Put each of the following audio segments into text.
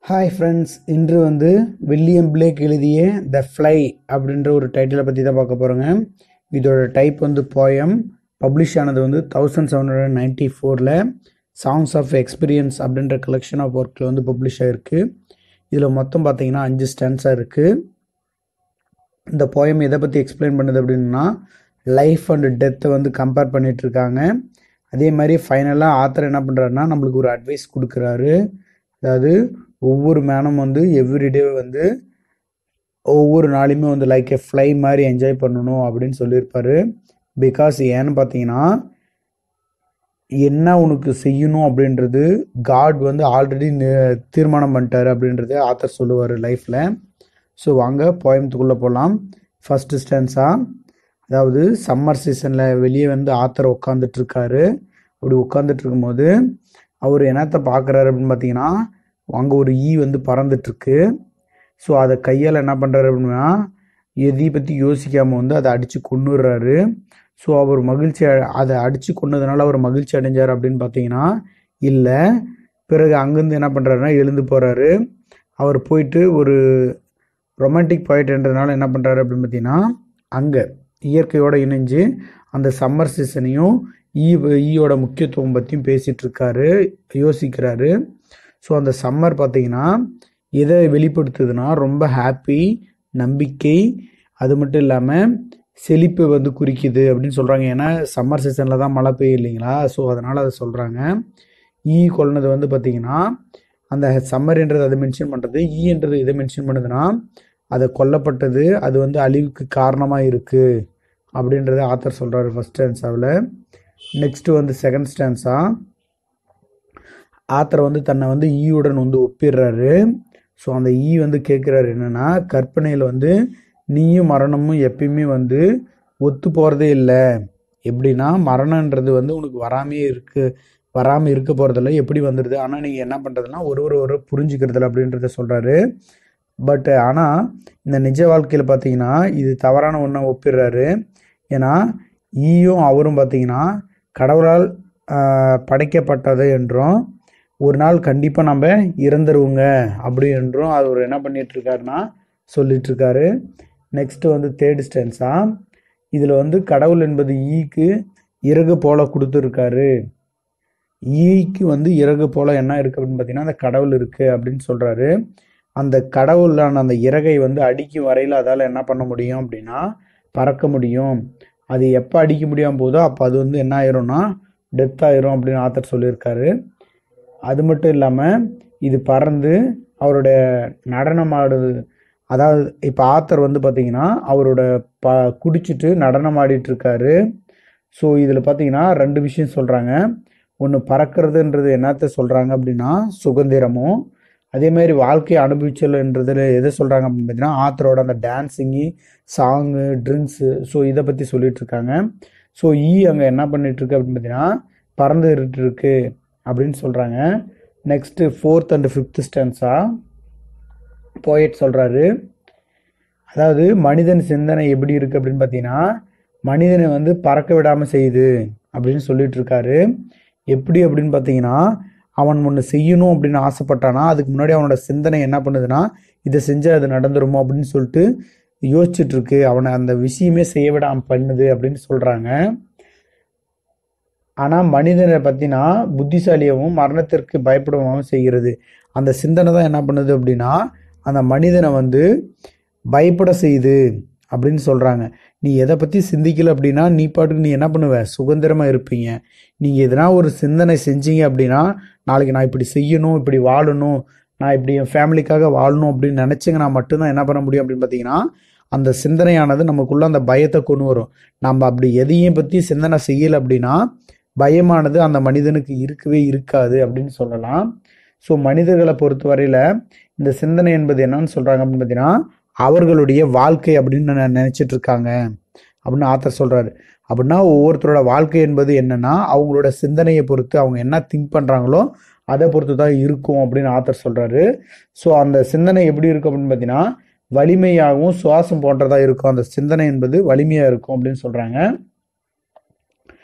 hi friends இன்று வந்து William Blake எழுதிய த ஃப்ளை அப்படின்ற ஒரு டைட்டிலை பற்றி தான் பார்க்க போகிறோங்க இதோட டைப் வந்து போயம் பப்ளிஷ் ஆனது வந்து தௌசண்ட் செவன் ஹண்ட்ரட் நைன்ட்டி ஃபோரில் சாங்ஸ் ஆஃப் எக்ஸ்பீரியன்ஸ் அப்படின்ற கலெக்ஷன் ஆஃப் ஒர்க்கில் வந்து பப்ளிஷ் ஆகிருக்கு இதில் மொத்தம் பார்த்தீங்கன்னா அஞ்சு ஸ்டான்ஸாக இருக்குது இந்த போயம் எதை பற்றி எக்ஸ்பிளைன் பண்ணுது அப்படின்னா லைஃப் அண்ட் டெத்தை வந்து கம்பேர் பண்ணிட்டு இருக்காங்க அதே மாதிரி ஃபைனலாக ஆத்தர் என்ன பண்ணுறாருன்னா நம்மளுக்கு ஒரு அட்வைஸ் கொடுக்குறாரு அதாவது ஒவ்வொரு மேனும் வந்து எவ்ரிடே வந்து ஒவ்வொரு நாளையுமே வந்து லைக் எ ஃப்ளை மாதிரி என்ஜாய் பண்ணணும் அப்படின்னு சொல்லியிருப்பாரு பிகாஸ் ஏன்னு பார்த்தீங்கன்னா என்ன உனக்கு செய்யணும் அப்படின்றது காட் வந்து ஆல்ரெடி தீர்மானம் பண்ணிட்டாரு அப்படின்றது ஆத்தர் சொல்லுவார் லைஃப்பில் ஸோ வாங்க போயமத்துக்குள்ளே போகலாம் ஃபஸ்ட்டு ஸ்டான்ஸா அதாவது சம்மர் சீசனில் வெளியே வந்து ஆத்தர் உட்காந்துட்டு இருக்காரு அப்படி உட்காந்துட்டு இருக்கும்போது அவர் என்னத்தை பார்க்குறாரு அப்படின்னு பார்த்தீங்கன்னா அங்கே ஒரு ஈ வந்து பறந்துட்டுருக்கு ஸோ அதை கையால் என்ன பண்ணுறாரு அப்படின்னா எதையை பற்றி யோசிக்காமல் வந்து அதை அடித்து கொண்டுடுறாரு ஸோ அவர் மகிழ்ச்சி அ- அதை அடித்து கொண்டதுனால அவர் மகிழ்ச்சி அடைஞ்சார் அப்படின்னு பார்த்தீங்கன்னா இல்லை பிறகு அங்கேருந்து என்ன பண்ணுறாருன்னா எழுந்து போகிறாரு அவர் போயிட்டு ஒரு ரொமான்டிக் பாயிண்ட்ன்றதுனால என்ன பண்ணுறாரு அப்படின்னு பார்த்தீங்கன்னா அங்கே இயற்கையோடு இணைஞ்சு அந்த சம்மர் சீசனையும் ஈ ஈயோட முக்கியத்துவம் பற்றியும் பேசிகிட்டு இருக்காரு யோசிக்கிறாரு ஸோ அந்த சம்மர் பார்த்தீங்கன்னா எதை வெளிப்படுத்துதுன்னா ரொம்ப ஹாப்பி நம்பிக்கை அது மட்டும் இல்லாமல் செழிப்பு வந்து குறிக்குது அப்படின்னு சொல்கிறாங்க ஏன்னா சம்மர் சீசனில் தான் மழை பெய்யும் இல்லைங்களா ஸோ அதனால் அதை சொல்கிறாங்க ஈ கொள்னது வந்து பார்த்திங்கன்னா அந்த சம்மர்ன்றது அதை மென்ஷன் பண்ணுறது ஈன்றது எதை மென்ஷன் பண்ணுதுன்னா அதை கொல்லப்பட்டது அது வந்து அழிவுக்கு காரணமாக இருக்குது அப்படின்றத ஆத்தர் சொல்கிறாரு ஃபஸ்ட் ஸ்டான்ஸாவில் நெக்ஸ்ட்டு வந்து செகண்ட் ஸ்டான்ஸா ஆத்தர் வந்து தன்னை வந்து ஈயுடன் வந்து ஒப்பிடுறாரு ஸோ அந்த ஈ வந்து கேட்குறாரு என்னன்னா கற்பனையில் வந்து நீயும் மரணமும் எப்பயுமே வந்து ஒத்து போகிறதே இல்லை எப்படின்னா மரணன்றது வந்து உனக்கு வராமே இருக்கு வராமல் இருக்க போகிறதில்ல எப்படி வந்துடுது ஆனால் நீங்கள் என்ன பண்ணுறதுனா ஒரு ஒரு ஒரு புரிஞ்சுக்கிறதில்ல அப்படின்றத சொல்கிறாரு பட் ஆனால் இந்த நிஜ வாழ்க்கையில் பார்த்தீங்கன்னா இது தவறான ஒன்றை ஒப்பிடுறாரு ஏன்னா ஈயும் அவரும் பார்த்தீங்கன்னா கடவுளால் ஆஹ், படைக்கப்பட்டது என்றும் ஒரு நாள் கண்டிப்பாக நம்ம இறந்துருவோங்க அப்படி என்றும் அவர் என்ன பண்ணிட்டு இருக்காருன்னா சொல்லிட்டு இருக்காரு நெக்ஸ்ட் வந்து தேர்ட் ஸ்டான்ஸா இதில் வந்து கடவுள் என்பது ஈக்கு இறகு போல கொடுத்துருக்காரு ஈக்கு வந்து இறகு போல என்ன இருக்கு அப்படின்னு பார்த்தீங்கன்னா அந்த கடவுள் இருக்கு அப்படின்னு சொல்றாரு அந்த கடவுளான அந்த இறகை வந்து அடிக்கும் வரையில் அதால் என்ன பண்ண முடியும் அப்படின்னா பறக்க முடியும் அது எப்போ அடிக்க முடியாமல் போதோ அப்போ அது வந்து என்ன ஆயிரும்னா டெத் ஆயிரும் அப்படின்னு ஆத்தர் சொல்லியிருக்காரு அது மட்டும் இல்லாமல் இது பறந்து அவருடைய நடனம் ஆடுது அதாவது இப்போ ஆத்தர் வந்து பார்த்தீங்கன்னா அவரோட ப குடிச்சிட்டு நடனம் ஆடிட்டு இருக்காரு ஸோ இதில் பார்த்தீங்கன்னா ரெண்டு விஷயம் சொல்கிறாங்க ஒன்று பறக்கிறதுன்றது என்னத்த சொல்கிறாங்க அப்படின்னா சுதந்திரமும் அதே மாதிரி வாழ்க்கையை அனுபவிச்சல்ன்றதுல எதை சொல்கிறாங்க அப்படின்னு பார்த்தீங்கன்னா ஆத்தரோட அந்த டான்ஸிங்கு சாங்கு ட்ரிங்க்ஸு ஸோ இதை பற்றி சொல்லிட்டு இருக்காங்க ஸோ ஈ அங்கே என்ன பண்ணிட்டு இருக்கு அப்படின்னு பார்த்தீங்கன்னா பறந்துட்டு இருக்கு அப்படின்னு சொல்கிறாங்க next fourth and fifth stanza poet சொல்கிறாரு அதாவது மனிதன் சிந்தனை எப்படி இருக்கு அப்படின்னு பார்த்தீங்கன்னா மனிதனை வந்து பறக்க விடாமல் செய்யுது அப்படின்னு சொல்லிட்டு இருக்காரு எப்படி அப்படின்னு பார்த்தீங்கன்னா அவன் ஒன்று செய்யணும் அப்படின்னு ஆசைப்பட்டானா அதுக்கு முன்னாடி அவனோட சிந்தனை என்ன பண்ணுதுன்னா இதை செஞ்சால் அது நடந்துருமோ அப்படின்னு சொல்லிட்டு யோசிச்சுட்டு இருக்கு அவனை அந்த விஷயமே செய்ய விடாமல் பண்ணுது அப்படின்னு சொல்கிறாங்க ஆனால் மனிதனை பற்றினா புத்திசாலியாகவும் மரணத்திற்கு பயப்படவும் செய்கிறது அந்த சிந்தனை தான் என்ன பண்ணுது அப்படின்னா அந்த மனிதனை வந்து பயப்பட செய்யுது அப்படின்னு சொல்கிறாங்க நீ எதை பற்றி சிந்திக்கல அப்படின்னா நீ பாட்டுக்கு நீ என்ன பண்ணுவ சுதந்திரமாக இருப்பீங்க நீங்கள் எதனா ஒரு சிந்தனை செஞ்சீங்க அப்படின்னா நாளைக்கு நான் இப்படி செய்யணும் இப்படி வாழணும் நான் இப்படி என் ஃபேமிலிக்காக வாழணும் அப்படின்னு நினச்சிங்கன்னா மட்டும்தான் என்ன பண்ண முடியும் அப்படின்னு பார்த்தீங்கன்னா அந்த சிந்தனையானது நமக்குள்ள அந்த பயத்தை கொண்டு வரும் நம்ம அப்படி எதையும் பற்றி சிந்தனை செய்யலை அப்படின்னா பயமானது அந்த மனிதனுக்கு இருக்கவே இருக்காது அப்படின்னு சொல்லலாம் ஸோ மனிதர்களை பொறுத்தவரையில் இந்த சிந்தனை என்பது என்னன்னு சொல்கிறாங்க அப்படின்னு பார்த்தீங்கன்னா அவர்களுடைய வாழ்க்கை அப்படின்னு நெ- நினைச்சிட்டு இருக்காங்க அப்படின்னு ஆத்தர் சொல்கிறாரு அப்படின்னா ஒவ்வொருத்தரோட வாழ்க்கை என்பது என்னன்னா அவங்களோட சிந்தனையை பொறுத்து அவங்க என்ன திங்க் பண்ணுறாங்களோ அதை பொறுத்து தான் இருக்கும் அப்படின்னு ஆத்தர் சொல்கிறாரு ஸோ அந்த சிந்தனை எப்படி இருக்கும் அப்படின்னு பார்த்தீங்கன்னா வலிமையாகவும் சுவாசம் போன்றதாக இருக்கும் அந்த சிந்தனை என்பது வலிமையாக இருக்கும் அப்படின்னு சொல்கிறாங்க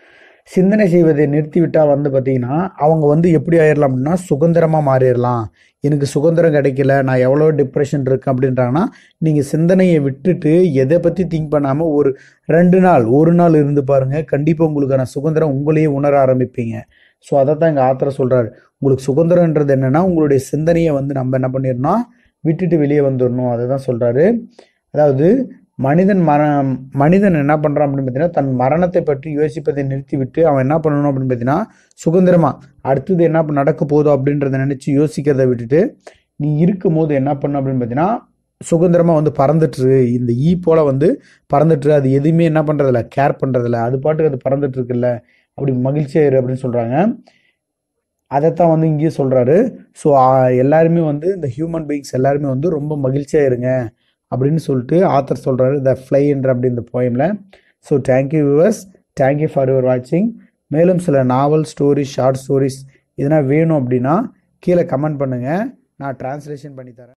சிந்தனை செய்வதை நிறுத்திவிட்டால் வந்து பார்த்தீங்கன்னா அவங்க வந்து எப்படி ஆயிடலாம் அப்படின்னா சுதந்திரமாக மாறிடலாம் எனக்கு சுதந்திரம் கிடைக்கல நான் எவ்வளோ டிப்ரெஷன் இருக்கேன் அப்படின்றாங்கன்னா நீங்கள் சிந்தனையை விட்டுட்டு எதை பற்றி திங்க் பண்ணாமல் ஒரு ரெண்டு நாள் ஒரு நாள் இருந்து பாருங்கள் கண்டிப்பாக உங்களுக்கான சுதந்திரம் உங்களையே உணர ஆரம்பிப்பீங்க ஸோ அதை தான் எங்கள் ஆத்திர சொல்கிறாரு உங்களுக்கு சுதந்திரன்றது என்னென்னா உங்களுடைய சிந்தனையை வந்து நம்ம என்ன பண்ணிடணும் விட்டுட்டு வெளியே வந்துடணும் அதை தான் சொல்கிறாரு அதாவது மனிதன் மர மனிதன் என்ன பண்ணுறான் அப்படின்னு பார்த்தீங்கன்னா தன் மரணத்தை பற்றி யோசிப்பதை நிறுத்திவிட்டு அவன் என்ன பண்ணணும் அப்படின்னு பார்த்தீங்கன்னா சுதந்திரமாக அடுத்தது என்ன பண்ண- நடக்க போதோ அப்படின்றத நினச்சி யோசிக்கிறதை விட்டுட்டு நீ இருக்கும் போது என்ன பண்ணணும் அப்படின்னு பார்த்தீங்கன்னா சுதந்திரமாக வந்து பறந்துட்டுரு இந்த ஈ போல் வந்து பறந்துட்டுரு அது எதுவுமே என்ன பண்ணுறதில்ல கேர் பண்ணுறதில்ல அது பாட்டுக்கு அது பறந்துட்டு இருக்குல்ல அப்படி மகிழ்ச்சியாக இரு அப்படின்னு சொல்கிறாங்க அதைத்தான் வந்து இங்கேயும் சொல்கிறாரு ஸோ எல்லாருமே வந்து இந்த ஹியூமன் பீயிங்ஸ் எல்லாருமே வந்து ரொம்ப மகிழ்ச்சியாக இருங்க அப்படின்னு சொல்லிட்டு ஆத்தர் சொல்கிறாரு த ஃப்ளைன்ற அப்படி இந்த போயமில் so thank you viewers thank you for your வாட்சிங் மேலும் சில நாவல் ஸ்டோரிஸ் ஷார்ட் ஸ்டோரிஸ் இதெல்லாம் வேணும் அப்படின்னா கீழே கமெண்ட் பண்ணுங்கள் நான் டிரான்ஸ்லேஷன் பண்ணி தரேன்